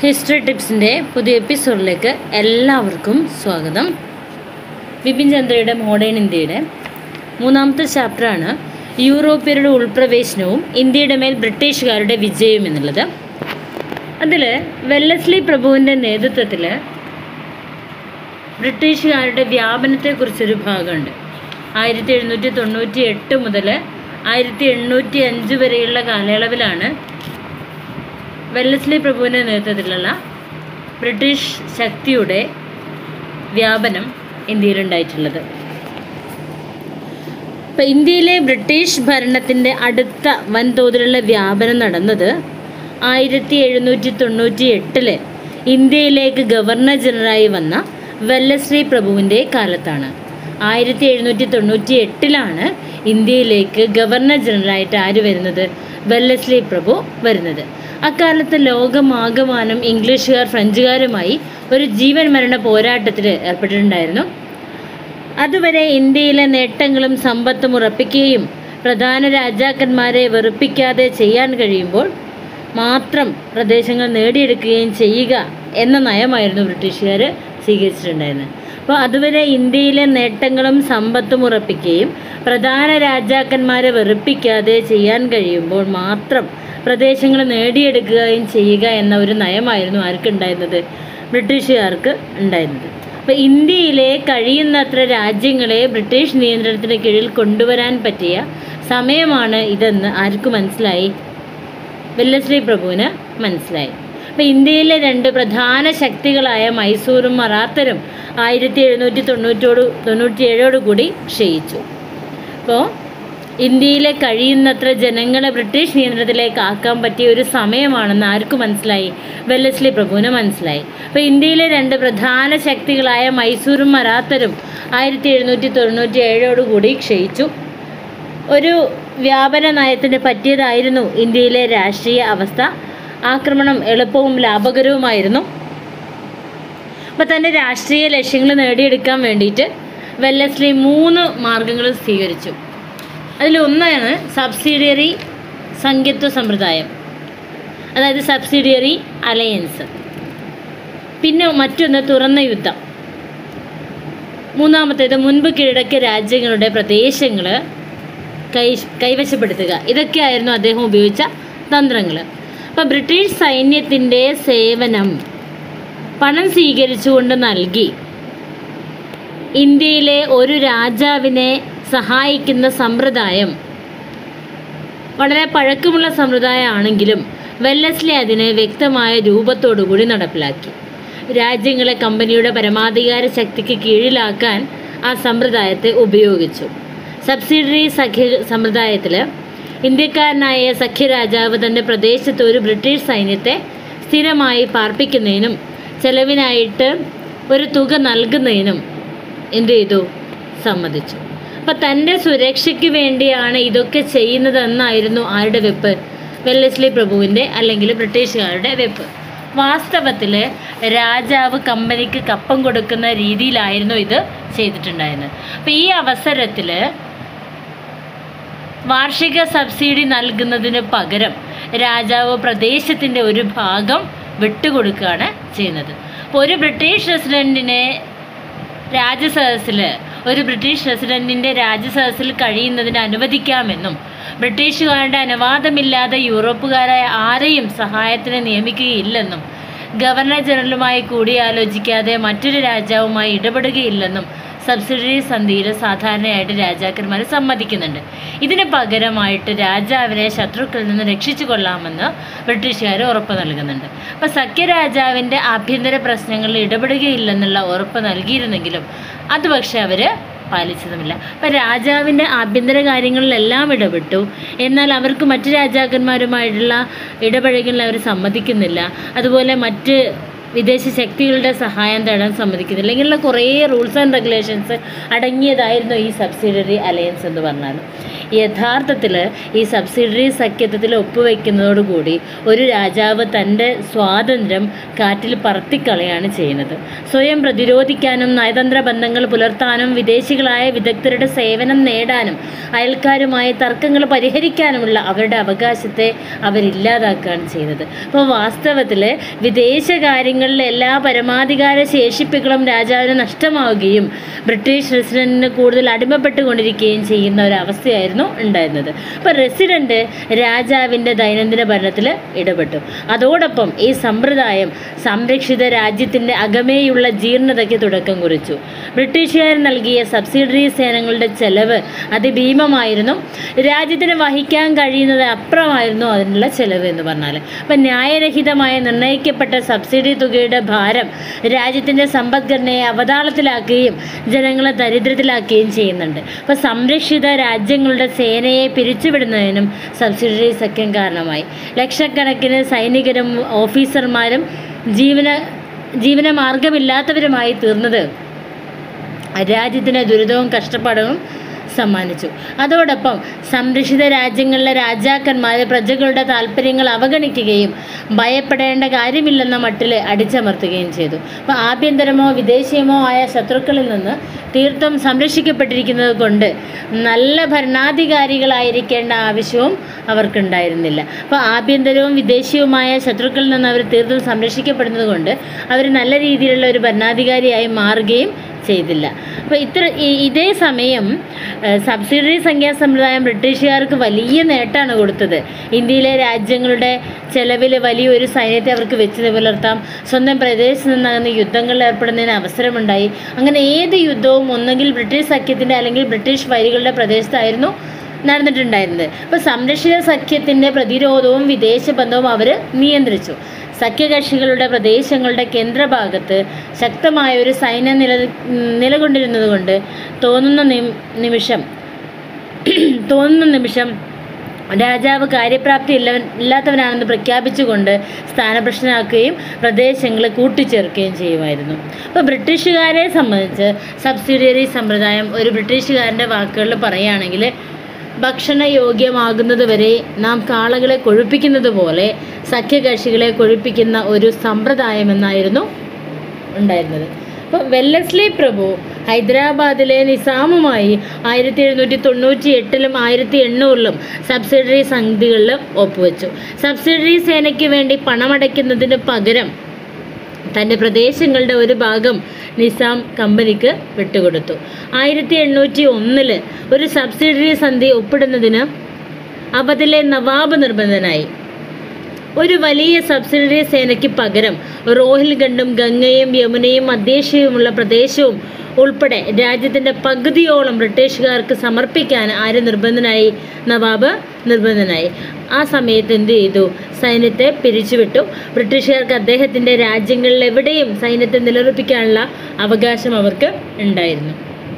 history ടിപ്സിൻ്റെ പുതിയ എപ്പിസോഡിലേക്ക് എല്ലാവർക്കും സ്വാഗതം വിപിൻ ചന്ദ്രയുടെ മോഡേൺ ഇന്ത്യയുടെ മൂന്നാമത്തെ ചാപ്റ്ററാണ് യൂറോപ്യരുടെ ഉൾപ്രവേശനവും ഇന്ത്യയുടെ മേൽ ബ്രിട്ടീഷുകാരുടെ വിജയവും എന്നുള്ളത് അതിൽ വെല്ലസ്ലി പ്രഭുവിൻ്റെ നേതൃത്വത്തിൽ ബ്രിട്ടീഷുകാരുടെ വ്യാപനത്തെക്കുറിച്ചൊരു ഭാഗമുണ്ട് ആയിരത്തി എഴുന്നൂറ്റി തൊണ്ണൂറ്റി എട്ട് മുതൽ ആയിരത്തി എണ്ണൂറ്റി അഞ്ച് വരെയുള്ള കാലയളവിലാണ് വെല്ലസ്ലി പ്രഭുവിൻ്റെ നേതൃത്വത്തിലുള്ള ബ്രിട്ടീഷ് ശക്തിയുടെ വ്യാപനം ഇന്ത്യയിലുണ്ടായിട്ടുള്ളത് ഇപ്പം ഇന്ത്യയിലെ ബ്രിട്ടീഷ് ഭരണത്തിൻ്റെ അടുത്ത വൻതോതിലുള്ള വ്യാപനം നടന്നത് ആയിരത്തി എഴുന്നൂറ്റി തൊണ്ണൂറ്റി എട്ടില് ഇന്ത്യയിലേക്ക് ഗവർണർ ജനറലായി വന്ന വെല്ലസ്ലി പ്രഭുവിൻ്റെ കാലത്താണ് ആയിരത്തി എഴുന്നൂറ്റി തൊണ്ണൂറ്റി എട്ടിലാണ് ഇന്ത്യയിലേക്ക് ഗവർണർ ജനറലായിട്ട് ആര് വരുന്നത് വെല്ലസ്ലി പ്രഭു വരുന്നത് അക്കാലത്ത് ലോകമാകമാനം ഇംഗ്ലീഷുകാർ ഫ്രഞ്ചുകാരുമായി ഒരു ജീവൻ മരണ പോരാട്ടത്തിൽ ഏർപ്പെട്ടിട്ടുണ്ടായിരുന്നു അതുവരെ ഇന്ത്യയിലെ നേട്ടങ്ങളും സമ്പത്തും ഉറപ്പിക്കുകയും പ്രധാന രാജാക്കന്മാരെ വെറുപ്പിക്കാതെ ചെയ്യാൻ കഴിയുമ്പോൾ മാത്രം പ്രദേശങ്ങൾ നേടിയെടുക്കുകയും ചെയ്യുക എന്ന നയമായിരുന്നു ബ്രിട്ടീഷുകാർ സ്വീകരിച്ചിട്ടുണ്ടായിരുന്നത് അപ്പോൾ അതുവരെ ഇന്ത്യയിലെ നേട്ടങ്ങളും സമ്പത്തും ഉറപ്പിക്കുകയും പ്രധാന രാജാക്കന്മാരെ വെറുപ്പിക്കാതെ ചെയ്യാൻ കഴിയുമ്പോൾ മാത്രം പ്രദേശങ്ങൾ നേടിയെടുക്കുകയും ചെയ്യുക എന്ന ഒരു നയമായിരുന്നു ആർക്കുണ്ടായിരുന്നത് ബ്രിട്ടീഷുകാർക്ക് ഉണ്ടായിരുന്നത് അപ്പോൾ ഇന്ത്യയിലെ കഴിയുന്നത്ര രാജ്യങ്ങളെ ബ്രിട്ടീഷ് നിയന്ത്രണത്തിന് കീഴിൽ കൊണ്ടുവരാൻ പറ്റിയ സമയമാണ് ഇതെന്ന് ആർക്ക് മനസ്സിലായി വെല്ലശ്രീ പ്രഭുവിന് മനസ്സിലായി അപ്പോൾ ഇന്ത്യയിലെ രണ്ട് പ്രധാന ശക്തികളായ മൈസൂരും മറാത്തരും ആയിരത്തി എഴുന്നൂറ്റി തൊണ്ണൂറ്റോട് തൊണ്ണൂറ്റിയേഴോട് കൂടി ക്ഷയിച്ചു അപ്പോൾ ഇന്ത്യയിലെ കഴിയുന്നത്ര ജനങ്ങളെ ബ്രിട്ടീഷ് നിയന്ത്രണത്തിലേക്ക് ആക്കാൻ പറ്റിയ ഒരു സമയമാണെന്ന് ആർക്ക് മനസ്സിലായി വെല്ലസ്ലി പ്രഭുവിന് മനസ്സിലായി അപ്പോൾ ഇന്ത്യയിലെ രണ്ട് പ്രധാന ശക്തികളായ മൈസൂരും മറാത്തരും ആയിരത്തി എഴുന്നൂറ്റി തൊണ്ണൂറ്റി ഏഴോടുകൂടി ക്ഷയിച്ചു ഒരു വ്യാപന നയത്തിന് പറ്റിയതായിരുന്നു ഇന്ത്യയിലെ രാഷ്ട്രീയ അവസ്ഥ ആക്രമണം എളുപ്പവും ലാഭകരവുമായിരുന്നു അപ്പോൾ തൻ്റെ രാഷ്ട്രീയ ലക്ഷ്യങ്ങൾ നേടിയെടുക്കാൻ വേണ്ടിയിട്ട് വെല്ലസ്ലി മൂന്ന് മാർഗങ്ങൾ സ്വീകരിച്ചു അതിലൊന്നാണ് സബ്സിഡിയറി സംഖ്യത്വ സമ്പ്രദായം അതായത് സബ്സിഡിയറി അലയൻസ് പിന്നെ മറ്റൊന്ന് തുറന്ന യുദ്ധം മൂന്നാമത്തേത് മുൻപ് കീഴടക്കിയ രാജ്യങ്ങളുടെ പ്രദേശങ്ങൾ കൈ കൈവശപ്പെടുത്തുക ഇതൊക്കെയായിരുന്നു അദ്ദേഹം ഉപയോഗിച്ച തന്ത്രങ്ങൾ അപ്പോൾ ബ്രിട്ടീഷ് സൈന്യത്തിൻ്റെ സേവനം പണം സ്വീകരിച്ചുകൊണ്ട് നൽകി ഇന്ത്യയിലെ ഒരു രാജാവിനെ സഹായിക്കുന്ന സമ്പ്രദായം വളരെ പഴക്കമുള്ള സമ്പ്രദായമാണെങ്കിലും വെല്ലസ്ലി അതിനെ വ്യക്തമായ രൂപത്തോടുകൂടി നടപ്പിലാക്കി രാജ്യങ്ങളെ കമ്പനിയുടെ പരമാധികാര ശക്തിക്ക് കീഴിലാക്കാൻ ആ സമ്പ്രദായത്തെ ഉപയോഗിച്ചു സബ്സിഡറി സഖ്യ സമ്പ്രദായത്തിൽ ഇന്ത്യക്കാരനായ സഖ്യരാജാവ് തൻ്റെ പ്രദേശത്ത് ഒരു ബ്രിട്ടീഷ് സൈന്യത്തെ സ്ഥിരമായി പാർപ്പിക്കുന്നതിനും ചെലവിനായിട്ട് ഒരു തുക നൽകുന്നതിനും എന്ത് ചെയ്തു സമ്മതിച്ചു അപ്പം തൻ്റെ സുരക്ഷയ്ക്ക് വേണ്ടിയാണ് ഇതൊക്കെ ചെയ്യുന്നതെന്നായിരുന്നു ആരുടെ വെപ്പ് വെല്ലസ്ലി പ്രഭുവിൻ്റെ അല്ലെങ്കിൽ ബ്രിട്ടീഷുകാരുടെ വെപ്പ് വാസ്തവത്തിൽ രാജാവ് കമ്പനിക്ക് കപ്പം കൊടുക്കുന്ന രീതിയിലായിരുന്നു ഇത് ചെയ്തിട്ടുണ്ടായിരുന്നത് അപ്പം ഈ അവസരത്തിൽ വാർഷിക സബ്സിഡി നൽകുന്നതിന് പകരം രാജാവ് പ്രദേശത്തിൻ്റെ ഒരു ഭാഗം വിട്ടുകൊടുക്കുകയാണ് ചെയ്യുന്നത് അപ്പോൾ ഒരു ബ്രിട്ടീഷ് റെസിഡൻറ്റിനെ രാജസദസ്സിൽ ഒരു ബ്രിട്ടീഷ് റെസിഡൻറ്റിൻ്റെ രാജസദസ്സിൽ കഴിയുന്നതിന് അനുവദിക്കാമെന്നും ബ്രിട്ടീഷുകാരുടെ അനുവാദമില്ലാതെ യൂറോപ്പുകാരായ ആരെയും സഹായത്തിന് നിയമിക്കുകയില്ലെന്നും ഗവർണർ ജനറലുമായി കൂടിയാലോചിക്കാതെ മറ്റൊരു രാജാവുമായി ഇടപെടുകയില്ലെന്നും സബ്സിഡറി സന്ധിയിൽ സാധാരണയായിട്ട് രാജാക്കന്മാർ സമ്മതിക്കുന്നുണ്ട് ഇതിന് പകരമായിട്ട് രാജാവിനെ ശത്രുക്കളിൽ നിന്ന് രക്ഷിച്ചു കൊള്ളാമെന്ന് ബ്രിട്ടീഷുകാർ ഉറപ്പ് നൽകുന്നുണ്ട് അപ്പോൾ സഖ്യരാജാവിൻ്റെ ആഭ്യന്തര പ്രശ്നങ്ങളിൽ ഇടപെടുകയില്ലെന്നുള്ള ഉറപ്പ് നൽകിയിരുന്നെങ്കിലും അത് പക്ഷേ അവർ പാലിച്ചതുമില്ല അപ്പം രാജാവിൻ്റെ ആഭ്യന്തര കാര്യങ്ങളിലെല്ലാം ഇടപെട്ടു എന്നാൽ അവർക്ക് മറ്റ് രാജാക്കന്മാരുമായിട്ടുള്ള ഇടപഴകലിൽ അവർ സമ്മതിക്കുന്നില്ല അതുപോലെ മറ്റ് വിദേശ ശക്തികളുടെ സഹായം തേടാൻ സമ്മതിക്കുന്നില്ല ഇങ്ങനെയുള്ള കുറേ റൂൾസ് ആൻഡ് റെഗുലേഷൻസ് അടങ്ങിയതായിരുന്നു ഈ സബ്സിഡറി അലയൻസ് എന്ന് പറഞ്ഞാൽ യഥാർത്ഥത്തിൽ ഈ സബ്സിഡറി സഖ്യത്തിൽ ഒപ്പുവെക്കുന്നതോടുകൂടി ഒരു രാജാവ് തൻ്റെ സ്വാതന്ത്ര്യം കാറ്റിൽ പറത്തിക്കളയാണ് ചെയ്യുന്നത് സ്വയം പ്രതിരോധിക്കാനും നയതന്ത്ര ബന്ധങ്ങൾ പുലർത്താനും വിദേശികളായ വിദഗ്ധരുടെ സേവനം നേടാനും അയൽക്കാരുമായി തർക്കങ്ങൾ പരിഹരിക്കാനുമുള്ള അവരുടെ അവകാശത്തെ അവരില്ലാതാക്കുകയാണ് ചെയ്യുന്നത് അപ്പോൾ വാസ്തവത്തിൽ വിദേശകാര്യങ്ങളിലെ എല്ലാ പരമാധികാര ശേഷിപ്പുകളും രാജാവിന് നഷ്ടമാവുകയും ബ്രിട്ടീഷ് റെസിഡൻറ്റിന് കൂടുതൽ അടിമപ്പെട്ടുകൊണ്ടിരിക്കുകയും ചെയ്യുന്ന ഒരു അവസ്ഥയായിരുന്നു ഉണ്ടായിരുന്നത് അപ്പോൾ റെസിഡൻറ്റ് രാജാവിൻ്റെ ദൈനംദിന ഭരണത്തിൽ ഇടപെട്ടു അതോടൊപ്പം ഈ സമ്പ്രദായം സംരക്ഷിത രാജ്യത്തിൻ്റെ അകമേയുള്ള ജീർണതയ്ക്ക് തുടക്കം കുറിച്ചു ബ്രിട്ടീഷുകാർ നൽകിയ സബ്സിഡറി സേനകളുടെ ചെലവ് അതിഭീമമായിരുന്നു രാജ്യത്തിന് വഹിക്കാൻ കഴിയുന്നത് അപ്പുറമായിരുന്നു അതിനുള്ള ചെലവ് എന്ന് പറഞ്ഞാൽ അപ്പം ന്യായരഹിതമായി നിർണ്ണയിക്കപ്പെട്ട സബ്സിഡി തുകയുടെ ഭാരം രാജ്യത്തിൻ്റെ സമ്പദ്ഘടനയെ അവതാളത്തിലാക്കുകയും ജനങ്ങളെ ദരിദ്രത്തിലാക്കുകയും ചെയ്യുന്നുണ്ട് അപ്പോൾ സംരക്ഷിത രാജ്യങ്ങളുടെ സേനയെ പിരിച്ചുവിടുന്നതിനും സബ്സിഡറി സഖ്യം കാരണമായി ലക്ഷക്കണക്കിന് സൈനികരും ഓഫീസർമാരും ജീവന ജീവന മാർഗമില്ലാത്തവരുമായി തീർന്നത് രാജ്യത്തിന് ദുരിതവും കഷ്ടപ്പാടും സമ്മാനിച്ചു അതോടൊപ്പം സംരക്ഷിത രാജ്യങ്ങളിലെ രാജാക്കന്മാർ പ്രജകളുടെ താല്പര്യങ്ങൾ അവഗണിക്കുകയും ഭയപ്പെടേണ്ട കാര്യമില്ലെന്ന മട്ടിൽ അടിച്ചമർത്തുകയും ചെയ്തു അപ്പോൾ ആഭ്യന്തരമോ വിദേശീയമോ ആയ ശത്രുക്കളിൽ നിന്ന് തീർത്ഥം സംരക്ഷിക്കപ്പെട്ടിരിക്കുന്നത് കൊണ്ട് നല്ല ഭരണാധികാരികളായിരിക്കേണ്ട ആവശ്യവും അവർക്കുണ്ടായിരുന്നില്ല അപ്പോൾ ആഭ്യന്തരവും വിദേശീയവുമായ ശത്രുക്കളിൽ നിന്ന് അവർ തീർത്ഥം സംരക്ഷിക്കപ്പെടുന്നത് കൊണ്ട് അവർ നല്ല രീതിയിലുള്ള ഒരു ഭരണാധികാരിയായി മാറുകയും ചെയ്തില്ല അപ്പോൾ ഇത്ര ഈ- ഇതേ സമയം ഏഹ്, സബ്സിഡറി സംഖ്യാ സമ്പ്രദായം ബ്രിട്ടീഷുകാർക്ക് വലിയ നേട്ടമാണ് കൊടുത്തത് ഇന്ത്യയിലെ രാജ്യങ്ങളുടെ ചെലവിൽ വലിയൊരു സൈന്യത്തെ അവർക്ക് വെച്ച് പുലർത്താം സ്വന്തം പ്രദേശത്ത് നിന്നകന്ന് യുദ്ധങ്ങളിൽ ഏർപ്പെടുന്നതിന് അവസരമുണ്ടായി അങ്ങനെ ഏത് യുദ്ധവും ഒന്നെങ്കിൽ ബ്രിട്ടീഷ് സഖ്യത്തിൻ്റെ അല്ലെങ്കിൽ ബ്രിട്ടീഷ് വരികളുടെ പ്രദേശത്തായിരുന്നു നടന്നിട്ടുണ്ടായിരുന്നത് അപ്പോൾ സംരക്ഷിത സഖ്യത്തിൻ്റെ പ്രതിരോധവും വിദേശ ബന്ധവും അവർ നിയന്ത്രിച്ചു സഖ്യകക്ഷികളുടെ പ്രദേശങ്ങളുടെ കേന്ദ്രഭാഗത്ത് ശക്തമായ ഒരു സൈന്യം നില നിലകൊണ്ടിരുന്നത് കൊണ്ട് തോന്നുന്ന നിം- നിമിഷം തോന്നുന്ന നിമിഷം രാജാവ് കാര്യപ്രാപ്തി ഇല്ലവൻ ഇല്ലാത്തവനാണെന്ന് പ്രഖ്യാപിച്ചുകൊണ്ട് സ്ഥാനഭ്രഷ്ടനാക്കുകയും പ്രദേശങ്ങൾ കൂട്ടിച്ചേർക്കുകയും ചെയ്യുമായിരുന്നു അപ്പോൾ ബ്രിട്ടീഷുകാരെ സംബന്ധിച്ച് സബ്സിഡിയറി സമ്പ്രദായം ഒരു ബ്രിട്ടീഷുകാരൻ്റെ വാക്കുകളിൽ പറയുകയാണെങ്കിൽ ഭക്ഷണയോഗ്യമാകുന്നത് വരെ നാം കാളകളെ കൊഴുപ്പിക്കുന്നത് പോലെ സഖ്യകക്ഷികളെ കൊഴുപ്പിക്കുന്ന ഒരു സമ്പ്രദായമെന്നായിരുന്നു ഉണ്ടായിരുന്നത് അപ്പോൾ വെല്ലസ്ലി പ്രഭു ഹൈദരാബാദിലെ നിസാമുമായി ആയിരത്തി എഴുന്നൂറ്റി തൊണ്ണൂറ്റി എട്ടിലും ആയിരത്തി എണ്ണൂറിലും സബ്സിഡറി സന്ധികളിലും ഒപ്പുവെച്ചു സബ്സിഡറി സേനയ്ക്ക് വേണ്ടി പണമടയ്ക്കുന്നതിന് പകരം തൻ്റെ പ്രദേശങ്ങളുടെ ഒരു ഭാഗം നിസാം കമ്പനിക്ക് വിട്ടുകൊടുത്തു ആയിരത്തി എണ്ണൂറ്റി ഒന്നില് ഒരു സബ്സിഡറി സന്ധി ഒപ്പിടുന്നതിന് അവധിലെ നവാബ് നിർബന്ധനായി ഒരു വലിയ സബ്സിഡറി സേനയ്ക്ക് പകരം റോഹിൽഖണ്ഡും ഗംഗയും യമുനയും മധ്യേഷ്യയുമുള്ള പ്രദേശവും ഉൾപ്പെടെ രാജ്യത്തിൻ്റെ പകുതിയോളം ബ്രിട്ടീഷുകാർക്ക് സമർപ്പിക്കാൻ ആര് നിർബന്ധനായി നവാബ് നിർബന്ധനായി ആ സമയത്ത് എന്ത് ചെയ്തു സൈന്യത്തെ പിരിച്ചുവിട്ടു ബ്രിട്ടീഷുകാർക്ക് അദ്ദേഹത്തിൻ്റെ രാജ്യങ്ങളിൽ എവിടെയും സൈന്യത്തെ നിലനിർപ്പിക്കാനുള്ള അവകാശം അവർക്ക് ഉണ്ടായിരുന്നു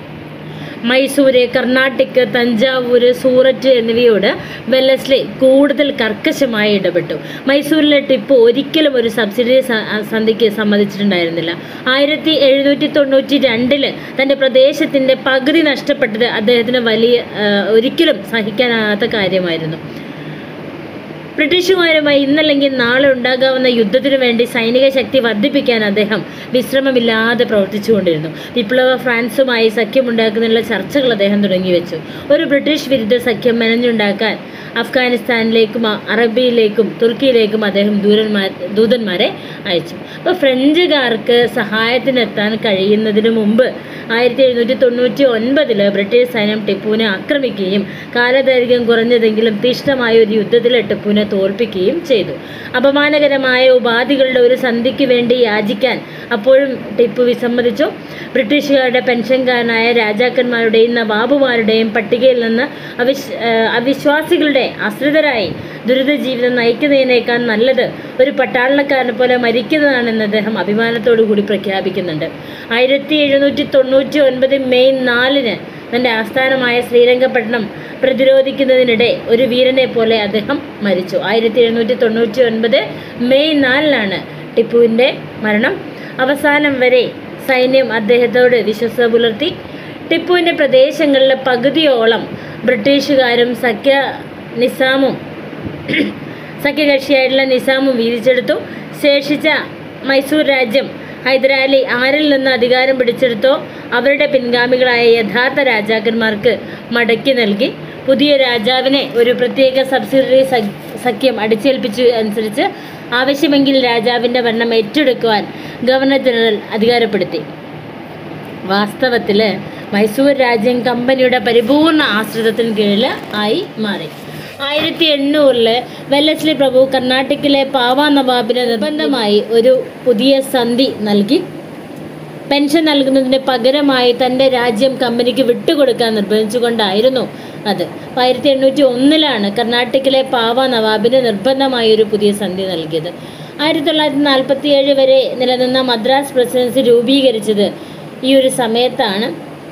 മൈസൂര് കർണാട്ടിക് തഞ്ചാവൂര് സൂററ്റ് എന്നിവയോട് വെല്ലസ്ലി കൂടുതൽ കർക്കശമായി ഇടപെട്ടു മൈസൂരിലെ ടിപ്പു ഒരിക്കലും ഒരു സബ്സിഡി സ- സന്ധിക്ക് സമ്മതിച്ചിട്ടുണ്ടായിരുന്നില്ല ആയിരത്തി എഴുന്നൂറ്റി തൊണ്ണൂറ്റി രണ്ടില് തൻ്റെ പ്രദേശത്തിൻ്റെ പകുതി നഷ്ടപ്പെട്ടത് അദ്ദേഹത്തിന് വലിയ ആ, ഒരിക്കലും സഹിക്കാനാകാത്ത കാര്യമായിരുന്നു ബ്രിട്ടീഷുകാരുമായി ഇന്നല്ലെങ്കിൽ നാളെ ഉണ്ടാകാവുന്ന യുദ്ധത്തിനു വേണ്ടി സൈനിക ശക്തി വർദ്ധിപ്പിക്കാൻ അദ്ദേഹം വിശ്രമമില്ലാതെ പ്രവർത്തിച്ചുകൊണ്ടിരുന്നു വിപ്ലവ ഫ്രാൻസുമായി സഖ്യമുണ്ടാക്കുന്നതിനുള്ള ചർച്ചകൾ അദ്ദേഹം തുടങ്ങി വെച്ചു ഒരു ബ്രിട്ടീഷ് വിരുദ്ധ സഖ്യം മെനഞ്ഞുണ്ടാക്കാൻ അഫ്ഗാനിസ്ഥാനിലേക്കും അ- അറബിയിലേക്കും തുർക്കിയിലേക്കും അദ്ദേഹം ദൂരന്മാർ ദൂതന്മാരെ അയച്ചു അപ്പോൾ ഫ്രഞ്ചുകാർക്ക് സഹായത്തിനെത്താൻ കഴിയുന്നതിന് മുമ്പ് ആയിരത്തി എഴുന്നൂറ്റി തൊണ്ണൂറ്റി ഒൻപതിൽ ബ്രിട്ടീഷ് സൈന്യം ടിപ്പുവിനെ ആക്രമിക്കുകയും കാലദൈർഘ്യം കുറഞ്ഞതെങ്കിലും തീഷ്ണമായ ഒരു യുദ്ധത്തിൽ ടിപ്പുവിനെ തോൽപ്പിക്കുകയും ചെയ്തു അപമാനകരമായ ഉപാധികളുടെ ഒരു സന്ധിക്ക് വേണ്ടി യാചിക്കാൻ അപ്പോഴും ടിപ്പു വിസമ്മതിച്ചു ബ്രിട്ടീഷുകാരുടെ പെൻഷൻകാരനായ രാജാക്കന്മാരുടെയും നവാബുമാരുടെയും പട്ടികയിൽ നിന്ന് അവിശ് ആ, അവിശ്വാസികളുടെ ആശ്രിതരായി ദുരിത ജീവിതം നയിക്കുന്നതിനേക്കാൾ നല്ലത് ഒരു പട്ടാളക്കാരനെ പോലെ മരിക്കുന്നതാണെന്ന് അദ്ദേഹം അഭിമാനത്തോടു കൂടി പ്രഖ്യാപിക്കുന്നുണ്ട് ആയിരത്തി എഴുന്നൂറ്റി തൊണ്ണൂറ്റി ഒൻപത് മെയ് നാലിന് തൻ്റെ ആസ്ഥാനമായ ശ്രീരംഗപട്ടണം പ്രതിരോധിക്കുന്നതിനിടെ ഒരു വീരനെ പോലെ അദ്ദേഹം മരിച്ചു ആയിരത്തി എഴുന്നൂറ്റി തൊണ്ണൂറ്റി ഒൻപത് മെയ് നാലിനാണ് ടിപ്പുവിൻ്റെ മരണം അവസാനം വരെ സൈന്യം അദ്ദേഹത്തോട് വിശ്വസ്ത പുലർത്തി ടിപ്പുവിൻ്റെ പ്രദേശങ്ങളിലെ പകുതിയോളം ബ്രിട്ടീഷുകാരും സഖ്യ നിസാമും സഖ്യകക്ഷിയായിട്ടുള്ള നിസാമും വീതിച്ചെടുത്തു ശേഷിച്ച മൈസൂർ രാജ്യം ഹൈദരാലി ആരിൽ നിന്ന് അധികാരം പിടിച്ചെടുത്തോ അവരുടെ പിൻഗാമികളായ യഥാർത്ഥ രാജാക്കന്മാർക്ക് മടക്കി നൽകി പുതിയ രാജാവിനെ ഒരു പ്രത്യേക സബ്സിഡറി സഖ്യം അടിച്ചേൽപ്പിച്ചു അനുസരിച്ച് ആവശ്യമെങ്കിൽ രാജാവിൻ്റെ ഭരണം ഏറ്റെടുക്കുവാൻ ഗവർണർ ജനറൽ അധികാരപ്പെടുത്തി വാസ്തവത്തിൽ മൈസൂർ രാജ്യം കമ്പനിയുടെ പരിപൂർണ ആശ്രിതത്തിന് കീഴിൽ ആയി മാറി ആയിരത്തി എണ്ണൂറിൽ വെല്ലസ്ലി പ്രഭു കർണാടകയിലെ പാവ നവാബിന് നിർബന്ധമായി ഒരു പുതിയ സന്ധി നൽകി പെൻഷൻ നൽകുന്നതിന് പകരമായി തൻ്റെ രാജ്യം കമ്പനിക്ക് വിട്ടുകൊടുക്കാൻ നിർബന്ധിച്ചുകൊണ്ടായിരുന്നു അത് അപ്പോൾ ആയിരത്തി എണ്ണൂറ്റി ഒന്നിലാണ് കർണാടകയിലെ പാവ നവാബിന് നിർബന്ധമായി ഒരു പുതിയ സന്ധി നൽകിയത് ആയിരത്തി തൊള്ളായിരത്തി നാൽപ്പത്തി ഏഴ് വരെ നിലനിന്ന മദ്രാസ് പ്രസിഡൻസി രൂപീകരിച്ചത് ഈ ഒരു സമയത്താണ്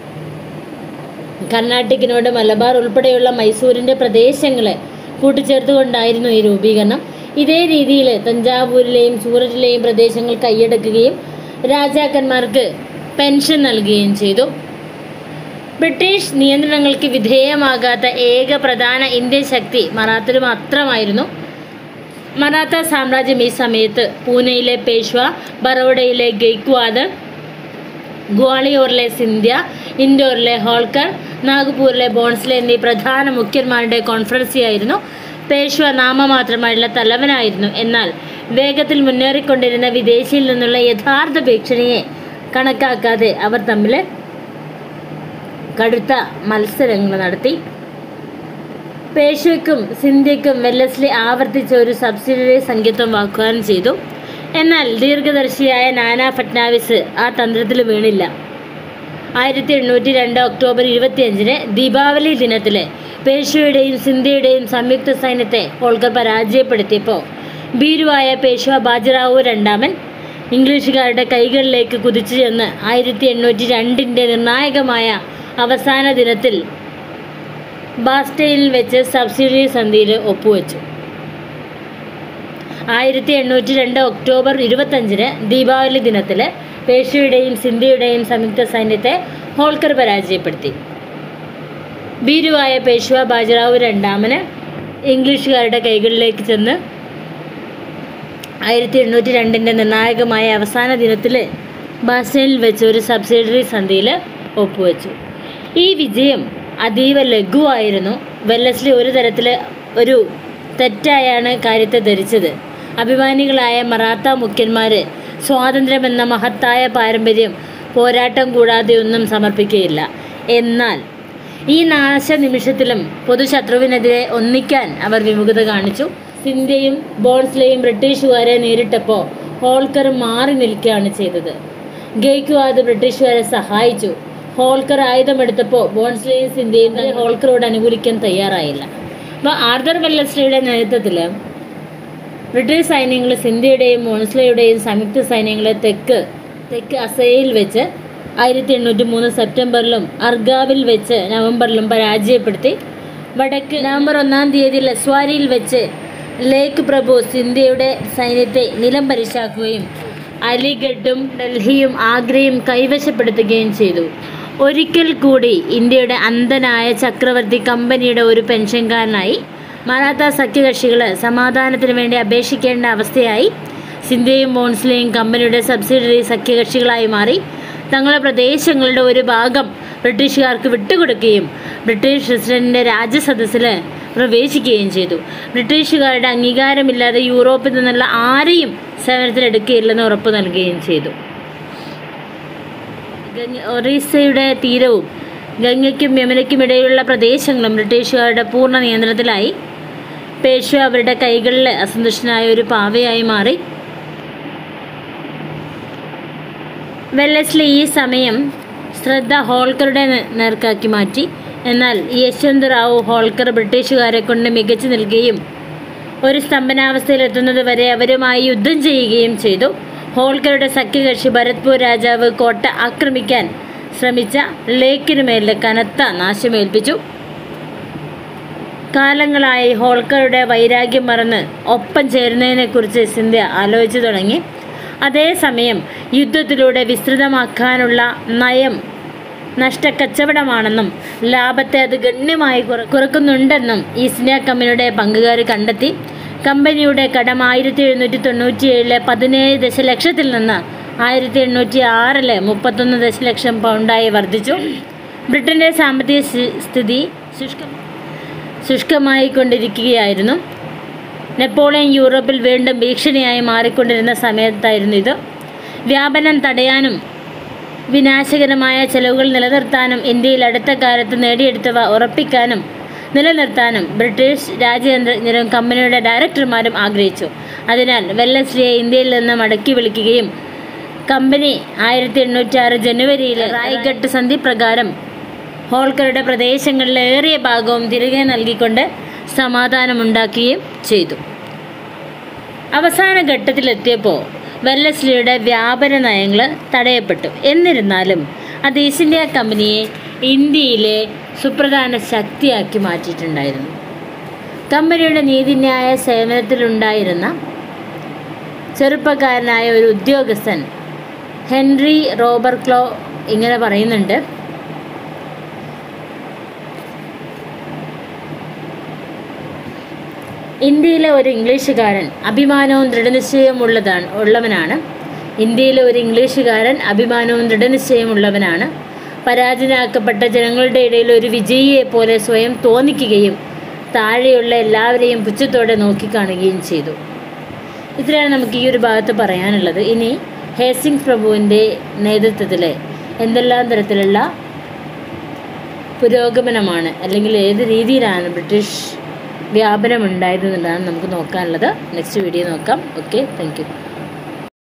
കർണാട്ടിക്കിനോട് മലബാർ ഉൾപ്പെടെയുള്ള മൈസൂരിൻ്റെ പ്രദേശങ്ങളെ കൂട്ടിച്ചേർത്തുകൊണ്ടായിരുന്നു ഈ രൂപീകരണം ഇതേ രീതിയിൽ തഞ്ചാവൂരിലെയും സൂററ്റിലെയും പ്രദേശങ്ങൾ കൈയടക്കുകയും രാജാക്കന്മാർക്ക് പെൻഷൻ നൽകുകയും ചെയ്തു ബ്രിട്ടീഷ് നിയന്ത്രണങ്ങൾക്ക് വിധേയമാകാത്ത ഏക പ്രധാന ഇന്ത്യൻ ശക്തി മറാത്തര് മാത്രമായിരുന്നു മറാത്ത സാമ്രാജ്യം ഈ സമയത്ത് പൂനെയിലെ പേഷ്വ ബറോഡയിലെ ഗെയ്ക്വാദ് ഗ്വാളിയോറിലെ സിന്ധ്യ ഇൻഡോറിലെ ഹോൾക്കർ നാഗ്പൂരിലെ ബോൺസ്ലെ എന്നീ പ്രധാന മുഖ്യന്മാരുടെ കോൺഫറൻസിയായിരുന്നു പേഷ്വ നാമമാത്രമായുള്ള തലവനായിരുന്നു എന്നാൽ വേഗത്തിൽ മുന്നേറിക്കൊണ്ടിരുന്ന വിദേശിയിൽ നിന്നുള്ള യഥാർത്ഥ ഭീഷണിയെ കണക്കാക്കാതെ അവർ തമ്മിൽ കടുത്ത മത്സരങ്ങൾ നടത്തി പേഷ്വയ്ക്കും സിന്ധ്യയ്ക്കും വെല്ലസ്ലി ആവർത്തിച്ച ഒരു സബ്സിഡറി സംഖ്യത്വം വാഗ്ദാനം ചെയ്തു എന്നാൽ ദീർഘദർശിയായ നാനാ ഫട്നാവിസ് ആ തന്ത്രത്തിൽ വീണില്ല ആയിരത്തി എണ്ണൂറ്റി രണ്ട് ഒക്ടോബർ ഇരുപത്തിയഞ്ചിന് ദീപാവലി ദിനത്തിൽ പേഷ്വയുടെയും സിന്ധ്യയുടെയും സംയുക്ത സൈന്യത്തെ ഹോൾക്കർ പരാജയപ്പെടുത്തിയപ്പോൾ ഭീരുവായ പേഷ്വ ബാജിറാവു രണ്ടാമൻ ഇംഗ്ലീഷുകാരുടെ കൈകളിലേക്ക് കുതിച്ചു ചെന്ന് ആയിരത്തി എണ്ണൂറ്റി രണ്ടിൻ്റെ നിർണായകമായ അവസാന ദിനത്തിൽ ബാസ്റ്റൈനിൽ വെച്ച് സബ്സിഡി സന്ധിയിൽ ഒപ്പുവെച്ചു ആയിരത്തി എണ്ണൂറ്റി രണ്ട് ഒക്ടോബർ ഇരുപത്തഞ്ചിന് ദീപാവലി ദിനത്തിൽ പേഷ്യയുടെയും സിന്ധ്യയുടെയും സംയുക്ത സൈന്യത്തെ ഹോൾക്കർ പരാജയപ്പെടുത്തി ഭീരുവായ പേഷ്വ ബാജിറാവു രണ്ടാമന് ഇംഗ്ലീഷുകാരുടെ കൈകളിലേക്ക് ചെന്ന് ആയിരത്തി എണ്ണൂറ്റി രണ്ടിൻ്റെ നിർണായകമായ അവസാന ദിനത്തിൽ ബാസ്റ്റൈനിൽ വെച്ച് ഒരു സബ്സിഡറി സന്ധിയിൽ ഒപ്പുവെച്ചു ഈ വിജയം അതീവ ലഘുവായിരുന്നു വെല്ലസ്ലി ഒരു തരത്തിൽ ഒരു തെറ്റായാണ് കാര്യത്തെ ധരിച്ചത് അഭിമാനികളായ മറാത്ത മുഖ്യന്മാർ സ്വാതന്ത്ര്യമെന്ന മഹത്തായ പാരമ്പര്യം പോരാട്ടം കൂടാതെ ഒന്നും സമർപ്പിക്കുകയില്ല എന്നാൽ ഈ നാശ നിമിഷത്തിലും പൊതുശത്രുവിനെതിരെ ഒന്നിക്കാൻ അവർ വിമുഖത കാണിച്ചു സിന്ധ്യയും ബോൺസ്ലെയും ബ്രിട്ടീഷുകാരെ നേരിട്ടപ്പോൾ ഹോൾക്കർ മാറി നിൽക്കുകയാണ് ചെയ്തത് ഗെയ്ക്വാദ് ബ്രിട്ടീഷുകാരെ സഹായിച്ചു ഹോൾക്കർ ആയുധമെടുത്തപ്പോൾ ബോൺസ്ലെയും സിന്ധ്യയും ഹോൾക്കറോട് അനുകൂലിക്കാൻ തയ്യാറായില്ല അപ്പോൾ ആർദർ വെല്ലസ്ലിയുടെ നേതൃത്വത്തിൽ ബ്രിട്ടീഷ് സൈന്യങ്ങൾ സിന്ധ്യയുടെയും മോൺസ്ലയുടെയും സംയുക്ത സൈന്യങ്ങളെ തെക്ക് തെക്ക് അസയിൽ വെച്ച് ആയിരത്തി എണ്ണൂറ്റി മൂന്ന് സെപ്റ്റംബറിലും അർഗാവിൽ വെച്ച് നവംബറിലും പരാജയപ്പെടുത്തി വടക്ക് നവംബർ ഒന്നാം തീയതി ലസ്വാരിയിൽ വെച്ച് ലേക്ക് പ്രഭു സിന്ധ്യയുടെ സൈന്യത്തെ നിലം പരിശാക്കുകയും അലിഗഡും ഡൽഹിയും ആഗ്രയും കൈവശപ്പെടുത്തുകയും ചെയ്തു ഒരിക്കൽ കൂടി ഇന്ത്യയുടെ അന്ധനായ ചക്രവർത്തി കമ്പനിയുടെ ഒരു പെൻഷൻകാരനായി മറാത്ത സഖ്യകക്ഷികൾ സമാധാനത്തിന് വേണ്ടി അപേക്ഷിക്കേണ്ട അവസ്ഥയായി സിന്ധ്യയും മോൺസ്ലെയും കമ്പനിയുടെ സബ്സിഡറി സഖ്യകക്ഷികളായി മാറി തങ്ങളുടെ പ്രദേശങ്ങളുടെ ഒരു ഭാഗം ബ്രിട്ടീഷുകാർക്ക് വിട്ടുകൊടുക്കുകയും ബ്രിട്ടീഷ് പ്രസിഡന്റിൻ്റെ രാജ്യസദസ്സിൽ പ്രവേശിക്കുകയും ചെയ്തു ബ്രിട്ടീഷുകാരുടെ അംഗീകാരമില്ലാതെ യൂറോപ്പിൽ നിന്നുള്ള ആരെയും സേവനത്തിലെടുക്കുകയില്ലെന്ന് ഉറപ്പു നൽകുകയും ചെയ്തു ഗംഗ ഒറീസയുടെ തീരവും ഗംഗയ്ക്കും യമുനയ്ക്കും ഇടയിലുള്ള പ്രദേശങ്ങളും ബ്രിട്ടീഷുകാരുടെ പൂർണ്ണ നിയന്ത്രണത്തിലായി പേഷ്വ അവരുടെ കൈകളിൽ അസന്തുഷ്ടനായ ഒരു പാവയായി മാറി വെല്ലസ്ലി ഈ സമയം ശ്രദ്ധ ഹോൾക്കറുടെ നേ- നേർക്കാക്കി മാറ്റി എന്നാൽ യശ്വന്ത് റാവു ഹോൾക്കർ ബ്രിട്ടീഷുകാരെ കൊണ്ട് മികച്ചു നിൽക്കുകയും ഒരു സ്തംഭനാവസ്ഥയിലെത്തുന്നത് വരെ അവരുമായി യുദ്ധം ചെയ്യുകയും ചെയ്തു ഹോൾക്കറുടെ സഖ്യകക്ഷി ഭരത്പൂർ രാജാവ് കോട്ട ആക്രമിക്കാൻ ശ്രമിച്ച ലേക്കിനു മേലിൽ കനത്ത നാശമേൽപ്പിച്ചു കാലങ്ങളായി ഹോൾക്കറുടെ വൈരാഗ്യം മറന്ന് ഒപ്പം ചേരുന്നതിനെക്കുറിച്ച് സിന്ധ്യ ആലോചിച്ചു തുടങ്ങി അതേസമയം യുദ്ധത്തിലൂടെ വിസ്തൃതമാക്കാനുള്ള നയം നഷ്ടക്കച്ചവടമാണെന്നും ലാഭത്തെ അത് ഗണ്യമായി കുറ- കുറക്കുന്നുണ്ടെന്നും ഈസ്റ്റ് ഇന്ത്യ കമ്പനിയുടെ പങ്കുകാർ കണ്ടെത്തി കമ്പനിയുടെ കടം ആയിരത്തി എഴുന്നൂറ്റി തൊണ്ണൂറ്റി ഏഴിലെ പതിനേഴ് ദശലക്ഷത്തിൽ നിന്ന് ആയിരത്തി എണ്ണൂറ്റി ആറിലെ മുപ്പത്തൊന്ന് ദശലക്ഷം പൗണ്ടായി വർദ്ധിച്ചു ബ്രിട്ടന്റെ സാമ്പത്തിക സ്ഥി- സ്ഥിതി ശുഷ്ക ശുഷ്കമായിക്കൊണ്ടിരിക്കുകയായിരുന്നു നെപ്പോളിയൻ യൂറോപ്പിൽ വീണ്ടും ഭീഷണിയായി മാറിക്കൊണ്ടിരുന്ന സമയത്തായിരുന്നു ഇത് വ്യാപനം തടയാനും വിനാശകരമായ ചെലവുകൾ നിലനിർത്താനും ഇന്ത്യയിൽ അടുത്ത കാലത്ത് നേടിയെടുത്തവ ഉറപ്പിക്കാനും നിലനിർത്താനും ബ്രിട്ടീഷ് രാജ്യതന്ത്രജ്ഞരും കമ്പനിയുടെ ഡയറക്ടർമാരും ആഗ്രഹിച്ചു അതിനാൽ വെല്ലസ്ലിയെ ഇന്ത്യയിൽ നിന്ന് മടക്കി വിളിക്കുകയും കമ്പനി ആയിരത്തി എണ്ണൂറ്റി ആറ് ജനുവരിയിൽ റായ്ഗട്ട് സന്ധി പ്രകാരം ഹോൾക്കറുടെ പ്രദേശങ്ങളിലെ ഏറിയ ഭാഗവും തിരികെ നൽകിക്കൊണ്ട് സമാധാനമുണ്ടാക്കുകയും ചെയ്തു അവസാന ഘട്ടത്തിലെത്തിയപ്പോൾ വെല്ലസ്ലിയുടെ വ്യാപാര നയങ്ങൾ തടയപ്പെട്ടു എന്നിരുന്നാലും അത് ഈസ്റ്റ് ഇന്ത്യ കമ്പനിയെ ഇന്ത്യയിലെ സുപ്രധാന ശക്തിയാക്കി മാറ്റിയിട്ടുണ്ടായിരുന്നു കമ്പനിയുടെ നീതിന്യായ സേവനത്തിലുണ്ടായിരുന്ന ചെറുപ്പക്കാരനായ ഒരു ഉദ്യോഗസ്ഥൻ ഹെൻറി റോബർ ക്ലോ ഇങ്ങനെ പറയുന്നുണ്ട് ഇന്ത്യയിലെ ഒരു ഇംഗ്ലീഷുകാരൻ അഭിമാനവും ദൃഢനിശ്ചയവും ഉള്ളതാണ് ഉള്ളവനാണ് ഇന്ത്യയിലെ ഒരു ഇംഗ്ലീഷുകാരൻ അഭിമാനവും ദൃഢനിശ്ചയവും ഉള്ളവനാണ് പരാജയനാക്കപ്പെട്ട ജനങ്ങളുടെ ഇടയിൽ ഒരു വിജയിയെ പോലെ സ്വയം തോന്നിക്കുകയും താഴെയുള്ള എല്ലാവരെയും പുച്ഛത്തോടെ നോക്കിക്കാണുകയും ചെയ്തു ഇത്രയാണ് നമുക്ക് ഈ ഒരു ഭാഗത്ത് പറയാനുള്ളത് ഇനി ഹേസിംഗ് പ്രഭുവിൻ്റെ നേതൃത്വത്തിൽ എന്തെല്ലാം തരത്തിലുള്ള പുരോഗമനമാണ് അല്ലെങ്കിൽ ഏത് രീതിയിലാണ് ബ്രിട്ടീഷ് വ്യാപനം ഉണ്ടായിരുന്നതാണ് നമുക്ക് നോക്കാനുള്ളത് നെക്സ്റ്റ് വീഡിയോ നോക്കാം ഓക്കെ താങ്ക് യു